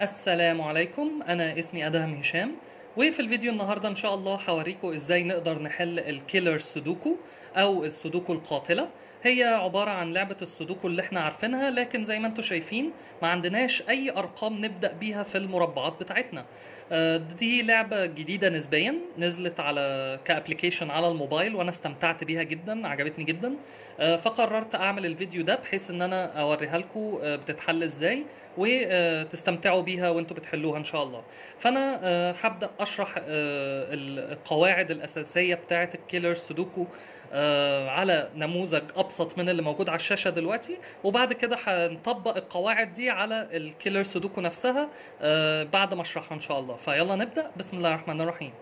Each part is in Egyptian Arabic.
السلام عليكم انا اسمي ادهم هشام وفي الفيديو النهارده ان شاء الله هوريكم ازاي نقدر نحل الكيلر سودوكو او السودوكو القاتله هي عباره عن لعبه السودوكو اللي احنا عارفينها لكن زي ما انتم شايفين ما عندناش اي ارقام نبدا بيها في المربعات بتاعتنا آه، دي لعبه جديده نسبيا نزلت على كابليكيشن على الموبايل وانا استمتعت بيها جدا عجبتني جدا آه، فقررت اعمل الفيديو ده بحيث ان انا اوريها لكم بتتحل ازاي وتستمتعوا بيها وانتوا بتحلوها ان شاء الله فانا آه، هبدا اشرح آه، القواعد الاساسيه بتاعه الكيلر سودوكو آه، على نموذج ابسط من اللي موجود على الشاشه دلوقتي وبعد كده هنطبق القواعد دي على الكيلر سودوكو نفسها آه، بعد ما اشرحها ان شاء الله فيلا نبدا بسم الله الرحمن الرحيم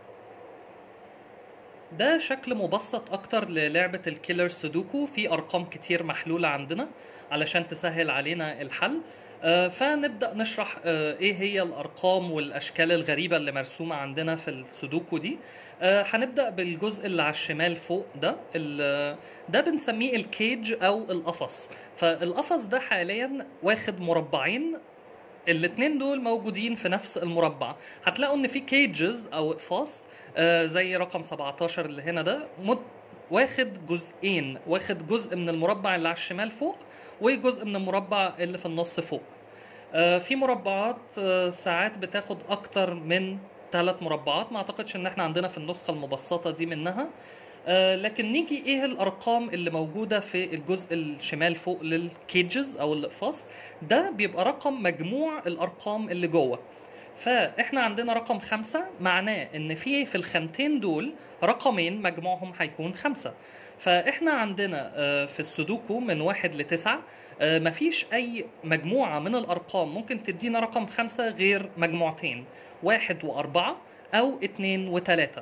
ده شكل مبسط اكتر للعبة الكيلر سودوكو في ارقام كتير محلولة عندنا علشان تسهل علينا الحل آه، فنبدأ نشرح آه، ايه هي الارقام والاشكال الغريبة اللي مرسومة عندنا في السودوكو دي آه، هنبدأ بالجزء اللي على الشمال فوق ده ال- ده بنسميه الكيج او القفص فالقفص ده حاليا واخد مربعين الاتنين دول موجودين في نفس المربع هتلاقوا ان في كيجز او اقفاص آه، زي رقم 17 اللي هنا ده مد... واخد جزئين واخد جزء من المربع اللي على الشمال فوق وجزء من المربع اللي في النص فوق آه، في مربعات آه، ساعات بتاخد اكتر من ثلاث مربعات ما اعتقدش ان احنا عندنا في النسخه المبسطه دي منها آه، لكن نيجي ايه الارقام اللي موجوده في الجزء الشمال فوق للكيجز او الاقفاص ده بيبقى رقم مجموع الارقام اللي جوه فاحنا عندنا رقم خمسة معناه ان في في الخانتين دول رقمين مجموعهم هيكون خمسة فاحنا عندنا آه، في السودوكو من واحد لتسعة آه، مفيش اي مجموعة من الارقام ممكن تدينا رقم خمسة غير مجموعتين واحد واربعة او اتنين وتلاتة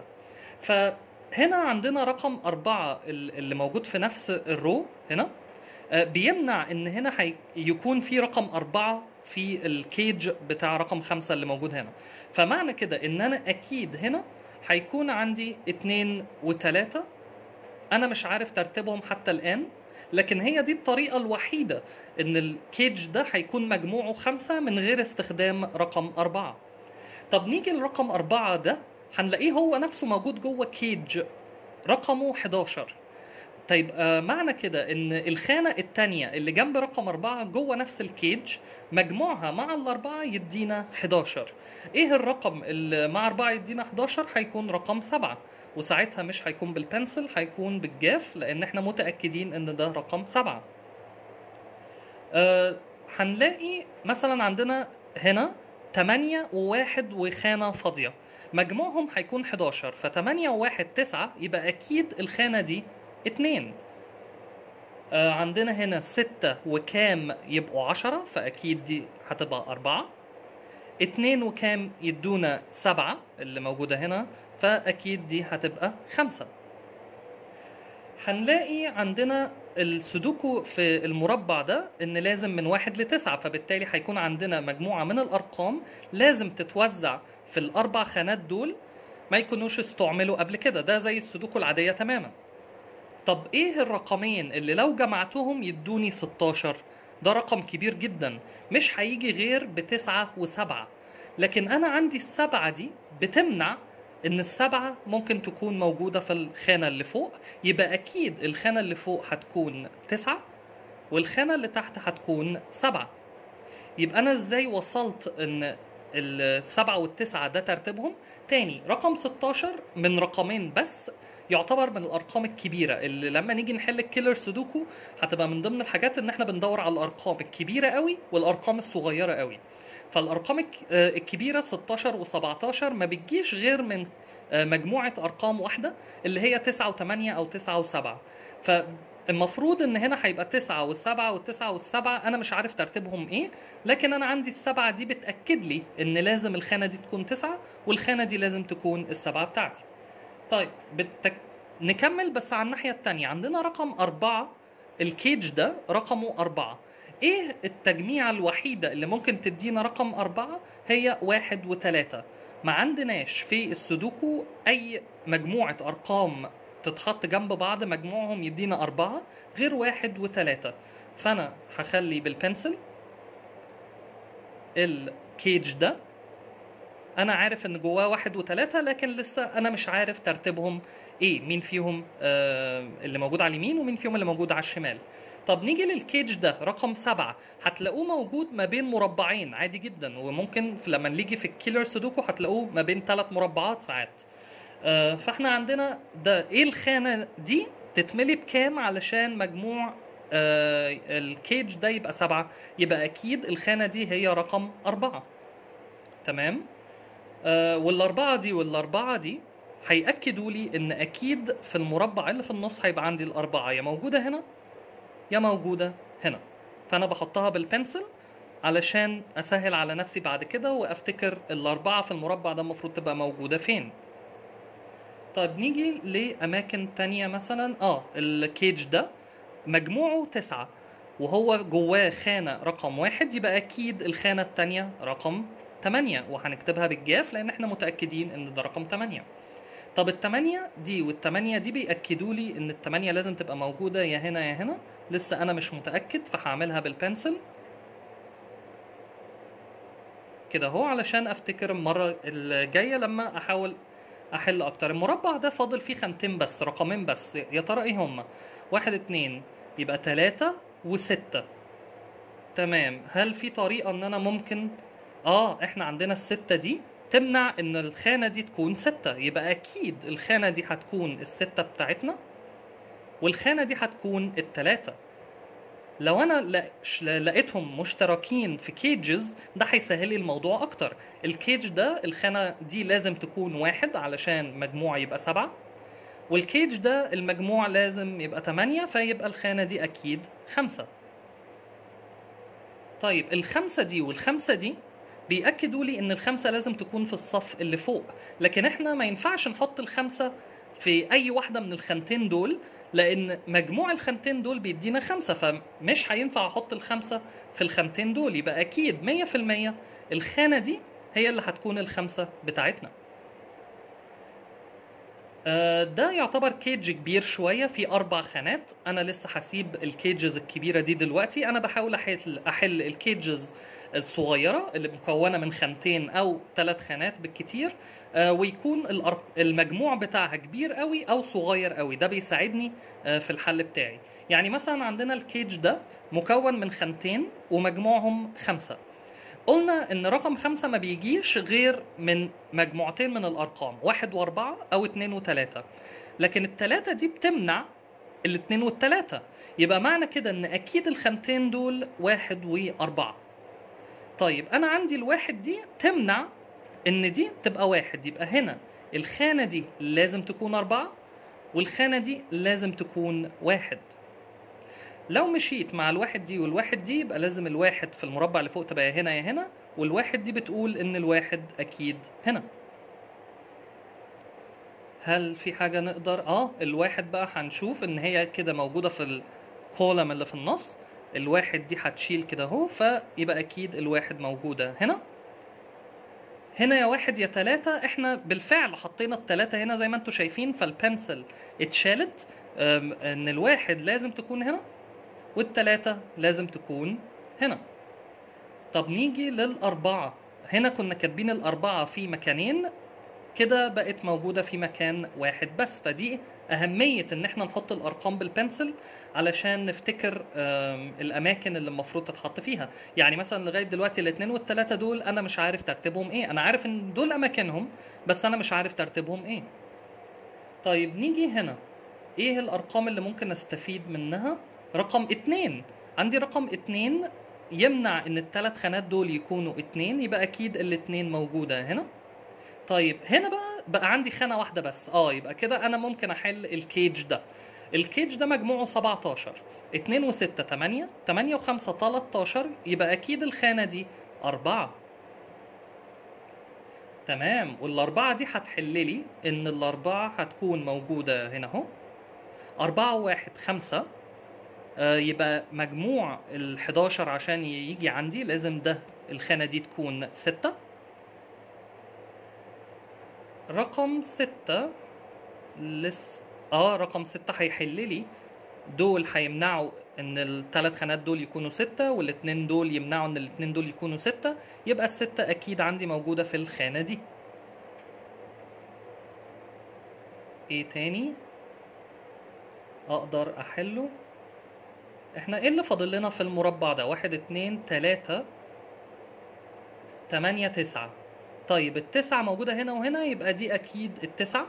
فهنا عندنا رقم أربعة ال- اللي موجود في نفس الرو هنا آه، بيمنع ان هنا حي... يكون في رقم أربعة في الكيج بتاع رقم خمسة اللي موجود هنا فمعنى كده ان انا اكيد هنا هيكون عندي اتنين وتلاتة انا مش عارف ترتيبهم حتى الان لكن هي دي الطريقة الوحيدة ان الكيج ده هيكون مجموعه خمسة من غير استخدام رقم أربعة طب نيجي لرقم أربعة ده هنلاقيه هو نفسه موجود جوه كيج رقمه 11 طيب آه معنى كده ان الخانة التانية اللي جنب رقم أربعة جوه نفس الكيج مجموعها مع الأربعة يدينا 11 ايه الرقم اللي مع أربعة يدينا 11 هيكون رقم سبعة وساعتها مش هيكون بالبنسل هيكون بالجاف لأن احنا متأكدين ان ده رقم سبعة آه هنلاقي مثلا عندنا هنا 8 وواحد وخانة فاضية مجموعهم هيكون 11 ف 8 وواحد 9 يبقى أكيد الخانة دي 2 آه عندنا هنا 6 وكام يبقوا 10 فأكيد دي هتبقى 4 اتنين وكام يدونا سبعة اللي موجودة هنا فأكيد دي هتبقى خمسة هنلاقي عندنا السودوكو في المربع ده ان لازم من واحد لتسعة فبالتالي هيكون عندنا مجموعة من الارقام لازم تتوزع في الاربع خانات دول ما يكونوش استعملوا قبل كده ده زي السودوكو العادية تماما طب ايه الرقمين اللي لو جمعتهم يدوني 16 ده رقم كبير جدا مش هيجي غير بتسعة وسبعة لكن انا عندي السبعة دي بتمنع ان السبعة ممكن تكون موجودة في الخانة اللي فوق يبقى اكيد الخانة اللي فوق هتكون تسعة والخانة اللي تحت هتكون سبعة يبقى انا ازاي وصلت ان السبعة والتسعة ده ترتيبهم تاني رقم 16 من رقمين بس يعتبر من الارقام الكبيره اللي لما نيجي نحل الكيلر سودوكو هتبقى من ضمن الحاجات ان احنا بندور على الارقام الكبيره قوي والارقام الصغيره قوي فالارقام الك- آه، الكبيره 16 و17 ما بتجيش غير من آه، مجموعه ارقام واحده اللي هي 9 و8 او 9 و7 فالمفروض ان هنا هيبقى 9 والسبعة والتسعة والسبعة انا مش عارف ترتيبهم ايه لكن انا عندي السبعة دي بتاكد لي ان لازم الخانه دي تكون تسعة والخانه دي لازم تكون السبعة بتاعتي طيب بالتك... نكمل بس على الناحية التانية عندنا رقم أربعة الكيج ده رقمه أربعة إيه التجميعة الوحيدة اللي ممكن تدينا رقم أربعة هي واحد وتلاتة ما عندناش في السودوكو أي مجموعة أرقام تتحط جنب بعض مجموعهم يدينا أربعة غير واحد وتلاتة فأنا هخلي بالبنسل ال الكيج ده انا عارف ان جواه واحد وثلاثة لكن لسه انا مش عارف ترتيبهم ايه مين فيهم آه اللي موجود على اليمين ومين فيهم اللي موجود على الشمال طب نيجي للكيج ده رقم سبعة هتلاقوه موجود ما بين مربعين عادي جدا وممكن في لما نيجي في الكيلر سودوكو هتلاقوه ما بين ثلاث مربعات ساعات آه فاحنا عندنا ده ايه الخانة دي تتملي بكام علشان مجموع آه الكيج ده يبقى سبعة يبقى اكيد الخانة دي هي رقم أربعة تمام آه والأربعة دي والأربعة دي هيأكدوا لي إن أكيد في المربع اللي في النص هيبقى عندي الأربعة يا موجودة هنا يا موجودة هنا فأنا بحطها بالبنسل علشان أسهل على نفسي بعد كده وأفتكر الأربعة في المربع ده المفروض تبقى موجودة فين طيب نيجي لأماكن تانية مثلا اه الكيج ده مجموعه تسعة وهو جواه خانة رقم واحد يبقى أكيد الخانة التانية رقم تمانية وهنكتبها بالجاف لأن احنا متأكدين إن ده رقم تمانية طب التمانية دي والتمانية دي بيأكدوا لي إن التمانية لازم تبقى موجودة يا هنا يا هنا لسه أنا مش متأكد فهعملها بالبنسل كده اهو علشان افتكر المرة الجاية لما احاول احل اكتر المربع ده فاضل فيه خانتين بس رقمين بس يا ترى ايه هما واحد اتنين يبقى تلاتة وستة تمام هل في طريقة ان انا ممكن اه احنا عندنا الستة دي تمنع ان الخانة دي تكون ستة يبقى اكيد الخانة دي هتكون الستة بتاعتنا والخانة دي هتكون التلاتة لو انا لقش- لقيتهم مشتركين في كيجز ده هيسهل لي الموضوع اكتر الكيج ده الخانه دي لازم تكون واحد علشان مجموع يبقى سبعة والكيج ده المجموع لازم يبقى تمانية فيبقى الخانه دي اكيد خمسة طيب الخمسة دي والخمسة دي بيأكدوا لي ان الخمسة لازم تكون في الصف اللي فوق لكن احنا ما ينفعش نحط الخمسة في اي واحدة من الخانتين دول لان مجموع الخانتين دول بيدينا خمسة فمش هينفع احط الخمسة في الخانتين دول يبقى اكيد مية في المية الخانة دي هي اللي هتكون الخمسة بتاعتنا آه، ده يعتبر كيج كبير شوية في أربع خانات أنا لسه هسيب الكيجز الكبيرة دي دلوقتي أنا بحاول أحل, أحل الكيجز الصغيرة اللي مكونة من خانتين أو ثلاث خانات بالكتير آه، ويكون الأر- المجموع بتاعها كبير قوي أو صغير قوي ده بيساعدني آه، في الحل بتاعي يعني مثلا عندنا الكيج ده مكون من خانتين ومجموعهم خمسة قلنا ان رقم خمسة ما بيجيش غير من مجموعتين من الارقام واحد واربعة او اتنين وتلاتة لكن التلاتة دي بتمنع الاتنين والتلاتة يبقى معنى كده ان اكيد الخانتين دول واحد واربعة طيب انا عندي الواحد دي تمنع ان دي تبقى واحد يبقى هنا الخانة دي لازم تكون اربعة والخانة دي لازم تكون واحد لو مشيت مع الواحد دي والواحد دي يبقى لازم الواحد في المربع اللي فوق تبقى يا هنا يا هنا والواحد دي بتقول ان الواحد اكيد هنا هل في حاجة نقدر اه الواحد بقى هنشوف ان هي كده موجودة في الكولم اللي في النص الواحد دي هتشيل كده اهو فيبقى اكيد الواحد موجودة هنا هنا يا واحد يا تلاتة احنا بالفعل حطينا التلاتة هنا زي ما انتم شايفين فالبنسل اتشالت أم، ان الواحد لازم تكون هنا والتلاتة لازم تكون هنا طب نيجي للأربعة هنا كنا كاتبين الأربعة في مكانين كده بقت موجودة في مكان واحد بس فدي أهمية إن احنا نحط الأرقام بالبنسل علشان نفتكر آم، الأماكن اللي المفروض تتحط فيها يعني مثلا لغاية دلوقتي الاتنين والتلاتة دول أنا مش عارف ترتيبهم إيه أنا عارف إن دول أماكنهم بس أنا مش عارف ترتيبهم إيه طيب نيجي هنا ايه الارقام اللي ممكن استفيد منها رقم اتنين عندي رقم اتنين يمنع ان الثلاث خانات دول يكونوا اتنين يبقى اكيد الاتنين موجودة هنا طيب هنا بقى بقى عندي خانة واحدة بس اه يبقى كده انا ممكن احل الكيج ده الكيج ده مجموعه 17 2 و6 8 8 و5 13 يبقى اكيد الخانة دي أربعة تمام والأربعة دي هتحل لي إن الأربعة هتكون موجودة هنا أهو أربعة وواحد خمسة آه، يبقى مجموع ال 11 عشان يجي عندي لازم ده الخانة دي تكون ستة رقم ستة لس اه رقم ستة هيحل لي دول هيمنعوا ان الثلاث خانات دول يكونوا ستة والاتنين دول يمنعوا ان الاتنين دول يكونوا ستة يبقى الستة اكيد عندي موجودة في الخانة دي ايه تاني اقدر احله احنا ايه اللي فاضل لنا في المربع ده واحد اتنين تلاتة تمانية تسعة طيب التسعة موجودة هنا وهنا يبقى دي اكيد التسعة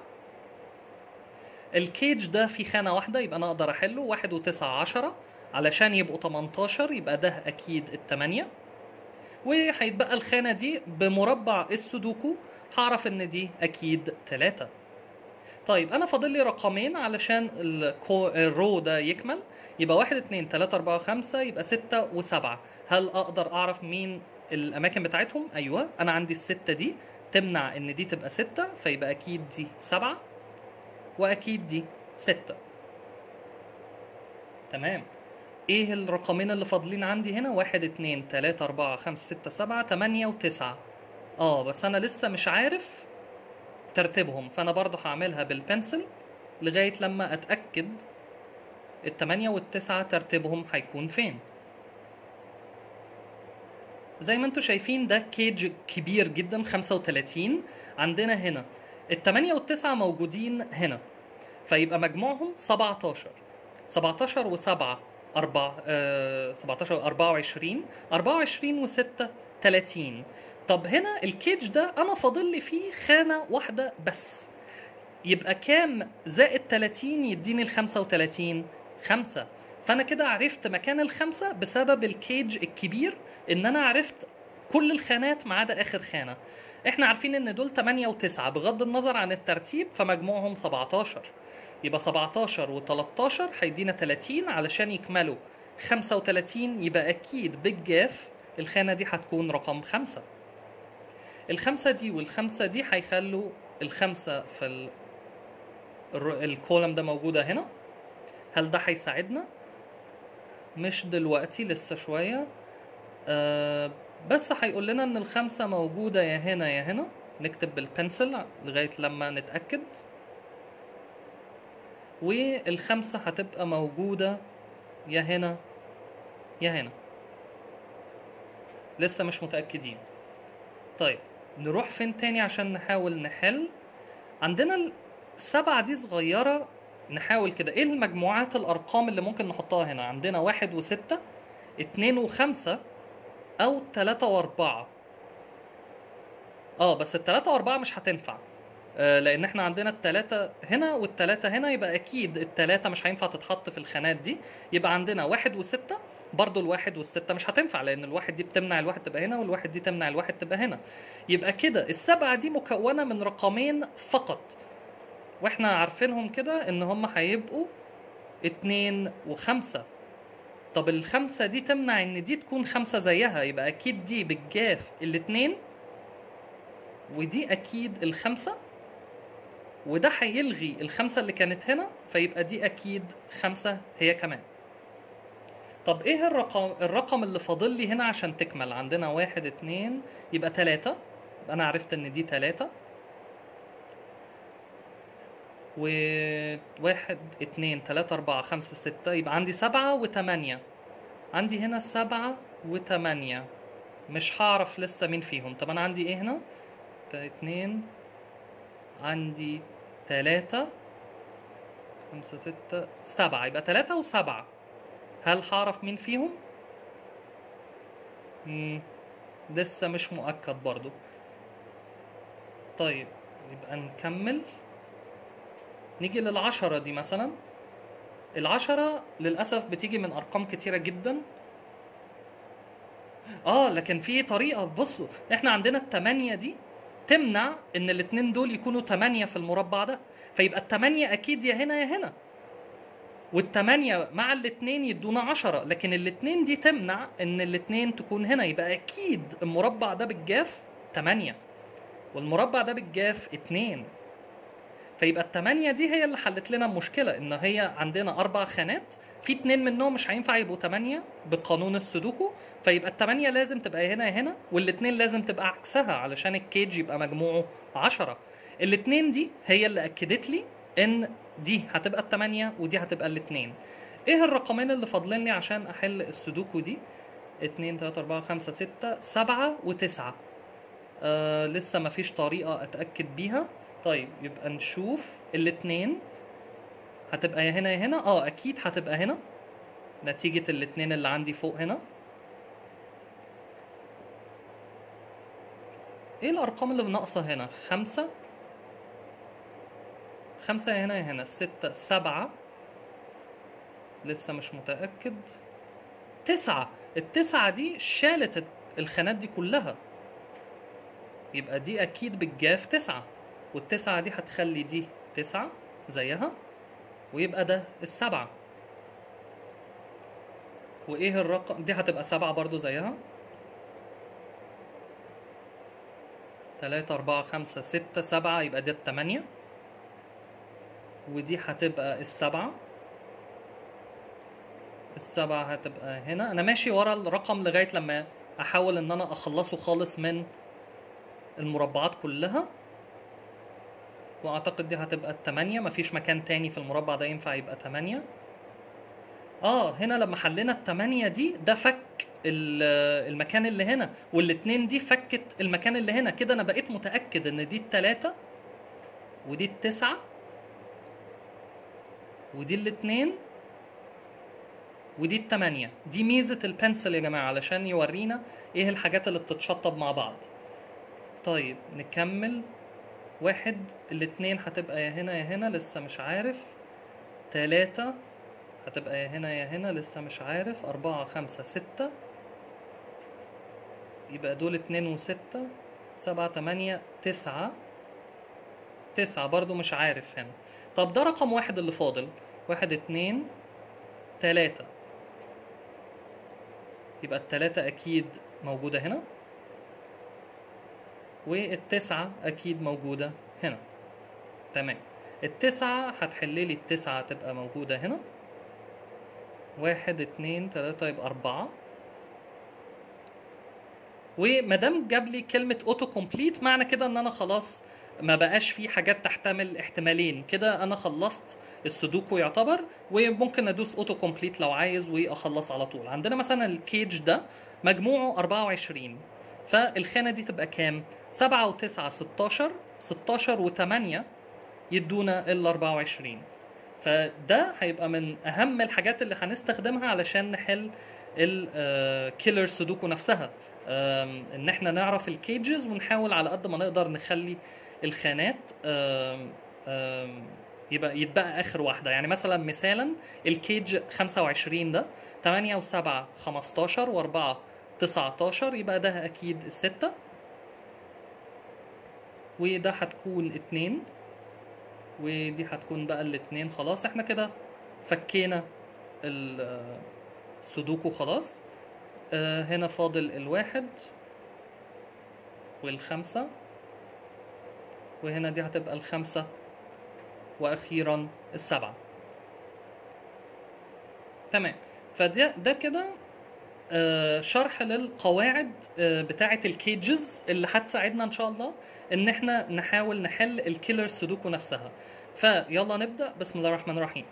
الكيج ده في خانة واحدة يبقى انا اقدر احله واحد وتسعة عشرة علشان يبقوا 18 يبقى ده اكيد التمانية وهيتبقى الخانة دي بمربع السودوكو هعرف ان دي اكيد تلاتة طيب انا فاضل لي رقمين علشان الكو... الرو ده يكمل يبقى واحد اتنين تلاتة اربعة خمسة يبقى ستة وسبعة هل اقدر اعرف مين الاماكن بتاعتهم ايوه انا عندي الستة دي تمنع ان دي تبقى ستة فيبقى اكيد دي سبعة واكيد دي ستة تمام ايه الرقمين اللي فاضلين عندي هنا واحد اتنين تلاتة اربعة خمسة ستة سبعة تمانية وتسعة اه بس انا لسه مش عارف ترتيبهم فانا برضو هعملها بالبنسل لغاية لما اتأكد التمانية والتسعة ترتيبهم هيكون فين زي ما انتم شايفين ده كيج كبير جدا 35 عندنا هنا التمانية والتسعة موجودين هنا فيبقى مجموعهم 17 17 و7 4 آه 17 و 24 24 و6 30 طب هنا الكيج ده انا فاضل لي فيه خانه واحده بس يبقى كام زائد 30 يديني ال 35 5 فانا كده عرفت مكان الخمسه بسبب الكيج الكبير ان انا عرفت كل الخانات ما عدا اخر خانه احنا عارفين ان دول 8 و9 بغض النظر عن الترتيب فمجموعهم 17 يبقى 17 و13 هيدينا 30 علشان يكملوا 35 يبقى اكيد بالجاف الخانه دي هتكون رقم 5 الخمسه دي والخمسه دي هيخلوا الخمسه في ال... الر- الكولم ده موجوده هنا هل ده هيساعدنا مش دلوقتي لسه شويه آه بس هيقول لنا ان الخمسه موجوده يا هنا يا هنا نكتب بالبنسل لغايه لما نتاكد والخمسه هتبقى موجوده يا هنا يا هنا لسه مش متاكدين طيب نروح فين تاني عشان نحاول نحل عندنا السبعة دي صغيرة نحاول كده ايه المجموعات الارقام اللي ممكن نحطها هنا عندنا واحد وستة اتنين وخمسة او تلاتة واربعة اه بس التلاتة واربعة مش هتنفع آه، لان احنا عندنا التلاتة هنا والتلاتة هنا يبقى اكيد التلاتة مش هينفع تتحط في الخانات دي يبقى عندنا واحد وستة برضو الواحد والستة مش هتنفع لان الواحد دي بتمنع الواحد تبقى هنا والواحد دي تمنع الواحد تبقى هنا يبقى كده السبعة دي مكونة من رقمين فقط واحنا عارفينهم كده ان هم هيبقوا اتنين وخمسة طب الخمسة دي تمنع ان دي تكون خمسة زيها يبقى اكيد دي بالجاف الاتنين ودي اكيد الخمسة وده هيلغي الخمسة اللي كانت هنا فيبقى دي اكيد خمسة هي كمان طب ايه الرقم الرقم اللي فاضل لي هنا عشان تكمل عندنا واحد اتنين يبقى تلاتة يبقى انا عرفت ان دي تلاتة وواحد اتنين تلاتة أربعة خمسة ستة يبقى عندي سبعة وتمانية عندي هنا سبعة وتمانية مش هعرف لسه مين فيهم طب أنا عندي إيه هنا؟ تا- اتنين عندي تلاتة خمسة ستة سبعة يبقى تلاتة وسبعة هل هعرف مين فيهم؟ مم. لسه مش مؤكد برضو طيب يبقى نكمل نيجي للعشرة دي مثلا العشرة للأسف بتيجي من أرقام كتيرة جدا اه لكن في طريقة بصوا احنا عندنا التمانية دي تمنع ان الاتنين دول يكونوا تمانية في المربع ده فيبقى التمانية اكيد يا هنا يا هنا والتمانية مع الاتنين يدونا عشرة لكن الاتنين دي تمنع ان الاتنين تكون هنا يبقى اكيد المربع ده بالجاف تمانية والمربع ده بالجاف اتنين فيبقى التمانية دي هي اللي حلت لنا المشكلة ان هي عندنا اربع خانات في اتنين منهم مش هينفع يبقوا تمانية بقانون السودوكو فيبقى التمانية لازم تبقى هنا هنا والاتنين لازم تبقى عكسها علشان الكيج يبقى مجموعه عشرة الاتنين دي هي اللي اكدت لي ان دي هتبقى التمانية ودي هتبقى الاتنين ايه الرقمين اللي فاضلين لي عشان احل السودوكو دي 2 3 4 5 6 7 و9 آه لسه ما فيش طريقة اتأكد بيها طيب يبقى نشوف الاتنين هتبقى يا هنا يا هنا اه اكيد هتبقى هنا نتيجة الاتنين اللي عندي فوق هنا ايه الارقام اللي ناقصة هنا خمسة خمسة يا هنا يا هنا ستة سبعة لسه مش متأكد تسعة التسعة دي شالت الخانات دي كلها يبقى دي أكيد بالجاف تسعة والتسعة دي هتخلي دي تسعة زيها ويبقى ده السبعة وإيه الرقم دي هتبقى سبعة برضو زيها تلاتة أربعة خمسة ستة سبعة يبقى دي التمانية ودي هتبقى السبعة السبعة هتبقى هنا أنا ماشي ورا الرقم لغاية لما أحاول إن أنا أخلصه خالص من المربعات كلها وأعتقد دي هتبقى التمانية مفيش مكان تاني في المربع ده ينفع يبقى تمانية اه هنا لما حلينا التمانية دي ده فك ال- المكان اللي هنا والاتنين دي فكت المكان اللي هنا كده انا بقيت متأكد ان دي التلاتة ودي التسعة ودي الاتنين ودي التمانية دي ميزة البنسل يا جماعة علشان يورينا ايه الحاجات اللي بتتشطب مع بعض طيب نكمل واحد الاتنين هتبقى يا هنا يا هنا لسه مش عارف تلاتة هتبقى يا هنا يا هنا لسه مش عارف أربعة خمسة ستة يبقى دول اتنين وستة سبعة تمانية تسعة تسعة برضو مش عارف هنا طب ده رقم واحد اللي فاضل واحد اتنين تلاتة يبقى التلاتة أكيد موجودة هنا والتسعة أكيد موجودة هنا تمام التسعة هتحللي التسعة تبقى موجودة هنا واحد اتنين تلاتة يبقى أربعة ومادام جاب لي كلمة اوتو كومبليت معنى كده ان انا خلاص ما بقاش في حاجات تحتمل احتمالين كده انا خلصت السودوكو يعتبر وممكن ادوس اوتو كومبليت لو عايز واخلص على طول عندنا مثلا الكيج ده مجموعه 24 فالخانة دي تبقى كام 7 و9 16 16 و8 يدونا ال 24 فده هيبقى من اهم الحاجات اللي هنستخدمها علشان نحل الكيلر سودوكو نفسها آم، ان احنا نعرف الكيجز ونحاول على قد ما نقدر نخلي الخانات آم، آم، يبقى يتبقى اخر واحده يعني مثلا مثالا الكيج 25 ده 8 و7 15 و4 19 يبقى ده اكيد الستة وده هتكون اتنين ودي هتكون بقى الاتنين خلاص احنا كده فكينا ال- السودوكو خلاص آه، هنا فاضل الواحد والخمسة وهنا دي هتبقى الخمسة وأخيرا السبعة تمام فده ده كده آه، شرح للقواعد آه، بتاعة الكيجز اللي هتساعدنا إن شاء الله إن إحنا نحاول نحل الكيلر سودوكو نفسها فيلا نبدأ بسم الله الرحمن الرحيم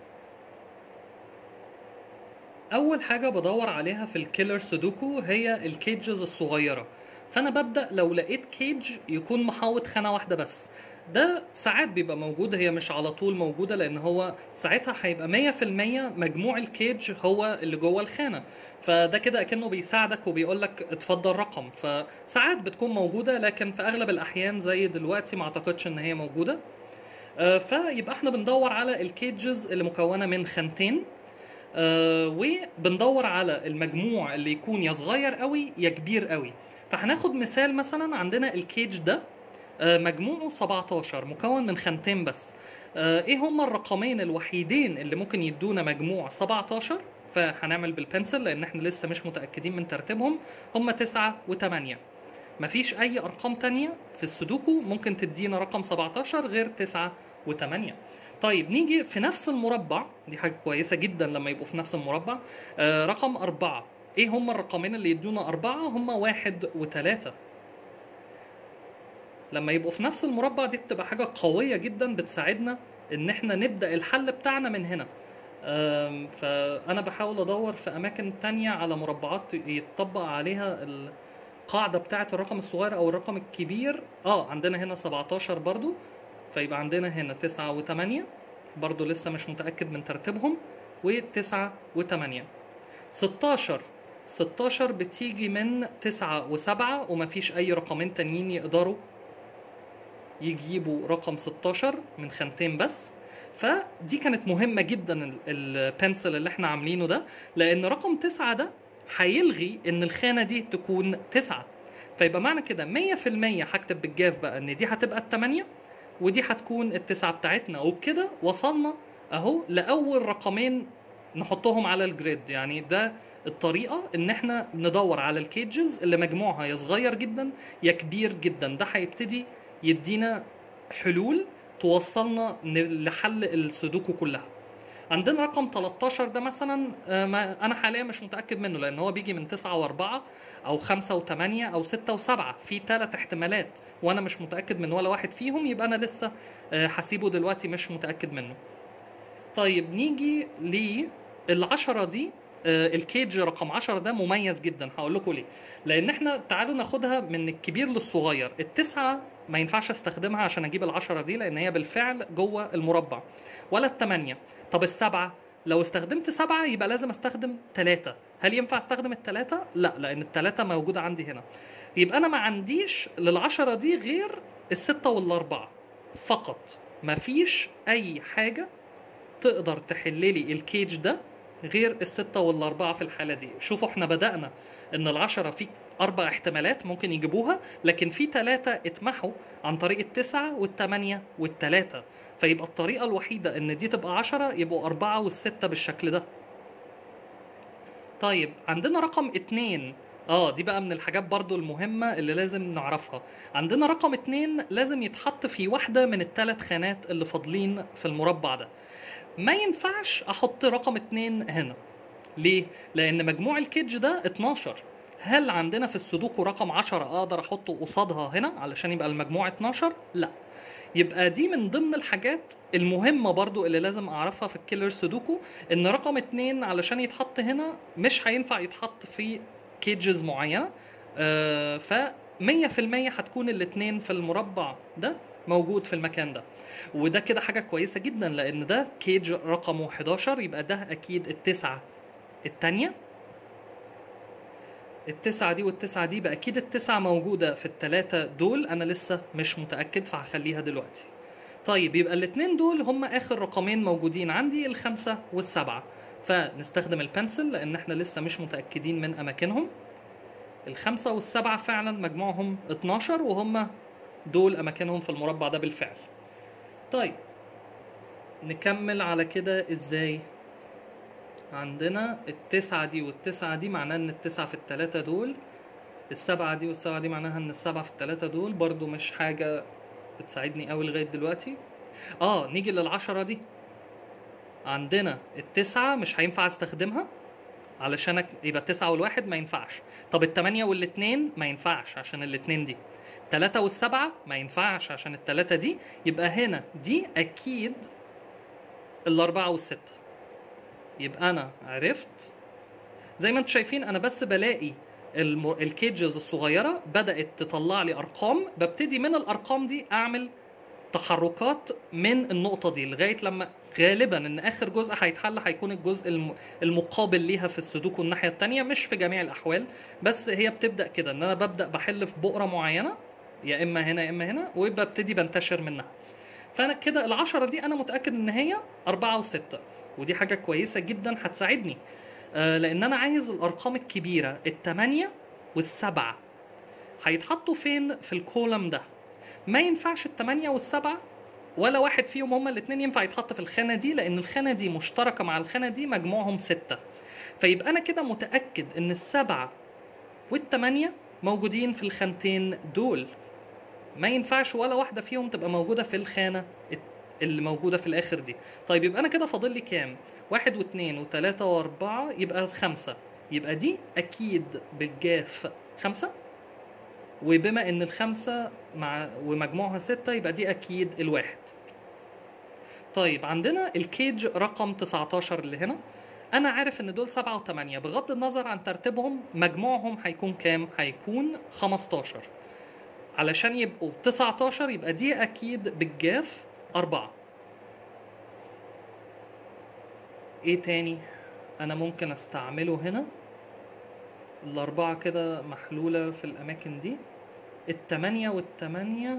اول حاجه بدور عليها في الكيلر سودوكو هي الكيجز الصغيره فانا ببدا لو لقيت كيج يكون محاوط خانه واحده بس ده ساعات بيبقى موجود هي مش على طول موجوده لان هو ساعتها هيبقى 100% مجموع الكيج هو اللي جوه الخانه فده كده اكنه بيساعدك وبيقول لك اتفضل رقم فساعات بتكون موجوده لكن في اغلب الاحيان زي دلوقتي ما اعتقدش ان هي موجوده آه، فيبقى احنا بندور على الكيجز اللي مكونه من خانتين آه، وبندور على المجموع اللي يكون يا صغير قوي يا كبير قوي فهناخد مثال مثلا عندنا الكيج ده آه، مجموعه 17 مكون من خانتين بس آه، ايه هما الرقمين الوحيدين اللي ممكن يدونا مجموع 17 فهنعمل بالبنسل لان احنا لسه مش متاكدين من ترتيبهم هما 9 و8 مفيش اي ارقام تانية في السودوكو ممكن تدينا رقم 17 غير 9 و8 طيب نيجي في نفس المربع دي حاجه كويسه جدا لما يبقوا في نفس المربع آه رقم أربعة ايه هما الرقمين اللي يدونا أربعة هما واحد وتلاتة لما يبقوا في نفس المربع دي بتبقى حاجة قوية جدا بتساعدنا ان احنا نبدأ الحل بتاعنا من هنا أم، فانا بحاول ادور في اماكن تانية على مربعات يتطبق عليها القاعده بتاعه الرقم الصغير او الرقم الكبير اه عندنا هنا 17 برضو فيبقى عندنا هنا 9 و8 برضو لسه مش متاكد من ترتيبهم و9 و8 16 16 بتيجي من 9 و7 ومفيش اي رقمين تانيين يقدروا يجيبوا رقم 16 من خانتين بس فدي كانت مهمة جدا ال- البنسل اللي احنا عاملينه ده لأن رقم تسعة ده هيلغي إن الخانة دي تكون تسعة فيبقى معنى كده 100% هكتب بالجاف بقى إن دي هتبقى التمانية ودي هتكون التسعة بتاعتنا وبكده وصلنا أهو لأول رقمين نحطهم على الجريد يعني ده الطريقة إن احنا ندور على الكيجز اللي مجموعها يا صغير جدا يا كبير جدا ده هيبتدي يدينا حلول توصلنا ن- لحل السودوكو كلها عندنا رقم 13 ده مثلا آه، ما انا حاليا مش متاكد منه لان هو بيجي من 9 و4 او 5 و8 او 6 و7 في ثلاث احتمالات وانا مش متاكد من ولا واحد فيهم يبقى انا لسه آه، هسيبه دلوقتي مش متاكد منه طيب نيجي للعشرة دي آه، الكيج رقم 10 ده مميز جدا هقول لكم ليه لان احنا تعالوا ناخدها من الكبير للصغير التسعة ما ينفعش استخدمها عشان اجيب العشرة دي لان هي بالفعل جوه المربع ولا التمانية طب السبعة لو استخدمت سبعة يبقى لازم استخدم ثلاثة هل ينفع استخدم الثلاثة؟ لا لان الثلاثة موجودة عندي هنا يبقى انا ما عنديش للعشرة دي غير الستة والاربعة فقط مفيش اي حاجة تقدر تحللي الكيج ده غير الستة والأربعة في الحالة دي شوفوا احنا بدأنا ان العشرة في أربع احتمالات ممكن يجيبوها لكن في ثلاثة اتمحوا عن طريق التسعة والثمانية والثلاثة فيبقى الطريقة الوحيدة ان دي تبقى عشرة يبقوا أربعة والستة بالشكل ده طيب عندنا رقم اتنين اه دي بقى من الحاجات برضو المهمة اللي لازم نعرفها عندنا رقم اتنين لازم يتحط في واحدة من الثلاث خانات اللي فاضلين في المربع ده ما ينفعش احط رقم اتنين هنا ليه؟ لان مجموع الكيدج ده 12 هل عندنا في السودوكو رقم 10 اقدر احطه قصادها هنا علشان يبقى المجموع 12 لا يبقى دي من ضمن الحاجات المهمة برضو اللي لازم اعرفها في الكيلر سودوكو ان رقم اتنين علشان يتحط هنا مش هينفع يتحط في كيجز معينة آه ف 100% هتكون الاتنين في المربع ده موجود في المكان ده وده كده حاجة كويسة جدا لأن ده كيج رقمه 11 يبقى ده أكيد التسعة التانية التسعة دي والتسعة دي بقى أكيد التسعة موجودة في التلاتة دول أنا لسه مش متأكد فهخليها دلوقتي طيب يبقى الاتنين دول هم آخر رقمين موجودين عندي الخمسة والسبعة فنستخدم البنسل لأن احنا لسه مش متأكدين من أماكنهم الخمسة والسبعة فعلا مجموعهم 12 وهم دول أماكنهم في المربع ده بالفعل طيب نكمل على كده ازاي عندنا التسعة دي والتسعة دي معناها ان التسعة في التلاتة دول السبعة دي والسبعة دي معناها ان السبعة في التلاتة دول برضو مش حاجة بتساعدني قوي لغاية دلوقتي اه نيجي للعشرة دي عندنا التسعة مش هينفع استخدمها علشان أك- يبقى التسعة والواحد ما ينفعش طب التمانية والاتنين ما ينفعش عشان الاتنين دي تلاتة والسبعة ما ينفعش عشان التلاتة دي يبقى هنا دي أكيد الأربعة والستة يبقى أنا عرفت زي ما انتم شايفين أنا بس بلاقي الم... الكيجز الصغيرة بدأت تطلع لي أرقام ببتدي من الأرقام دي أعمل تحركات من النقطة دي لغاية لما غالبا ان اخر جزء هيتحل هيكون الجزء الم- المقابل ليها في السودوكو الناحية التانية مش في جميع الاحوال بس هي بتبدأ كده ان انا ببدأ بحل في بؤرة معينة يا اما هنا يا اما هنا وببتدي بنتشر منها فانا كده العشرة دي انا متأكد ان هي أربعة وستة ودي حاجة كويسة جدا هتساعدني آه، لان انا عايز الارقام الكبيرة التمانية والسبعة هيتحطوا فين في الكولم ده ما ينفعش التمانية والسبعة ولا واحد فيهم هما الاتنين ينفع يتحط في الخانة دي لأن الخانة دي مشتركة مع الخانة دي مجموعهم ستة فيبقى أنا كده متأكد إن السبعة والتمانية موجودين في الخانتين دول ما ينفعش ولا واحدة فيهم تبقى موجودة في الخانة الت- اللي موجودة في الآخر دي طيب يبقى أنا كده فاضل لي كام؟ واحد واثنين وثلاثة وأربعة يبقى خمسة يبقى دي أكيد بالجاف خمسة وبما ان الخمسة مع ومجموعها ستة يبقى دي اكيد الواحد طيب عندنا الكيج رقم 19 اللي هنا انا عارف ان دول 7 و8 بغض النظر عن ترتيبهم مجموعهم هيكون كام هيكون 15 علشان يبقوا 19 يبقى دي اكيد بالجاف 4 ايه تاني انا ممكن استعمله هنا الاربعة كده محلولة في الاماكن دي التمانية والتمانية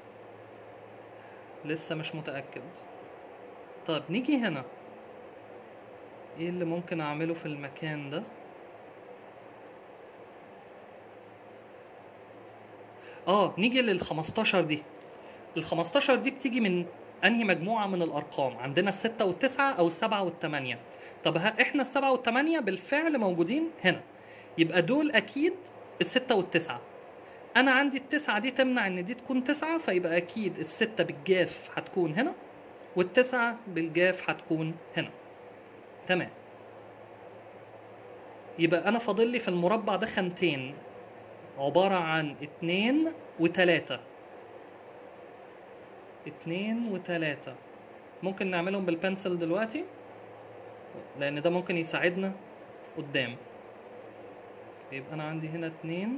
لسه مش متأكد طيب نيجي هنا ايه اللي ممكن اعمله في المكان ده اه نيجي لل 15 دي ال 15 دي بتيجي من انهي مجموعه من الارقام عندنا الستة والتسعة او السبعة والثمانية طب ها احنا السبعة والثمانية بالفعل موجودين هنا يبقى دول اكيد الستة والتسعة انا عندي التسعة دي تمنع ان دي تكون تسعة فيبقى اكيد الستة بالجاف هتكون هنا والتسعة بالجاف هتكون هنا تمام يبقى انا فاضل لي في المربع ده خانتين عبارة عن اتنين وتلاتة اتنين وتلاتة ممكن نعملهم بالبنسل دلوقتي لان ده ممكن يساعدنا قدام يبقى انا عندي هنا اتنين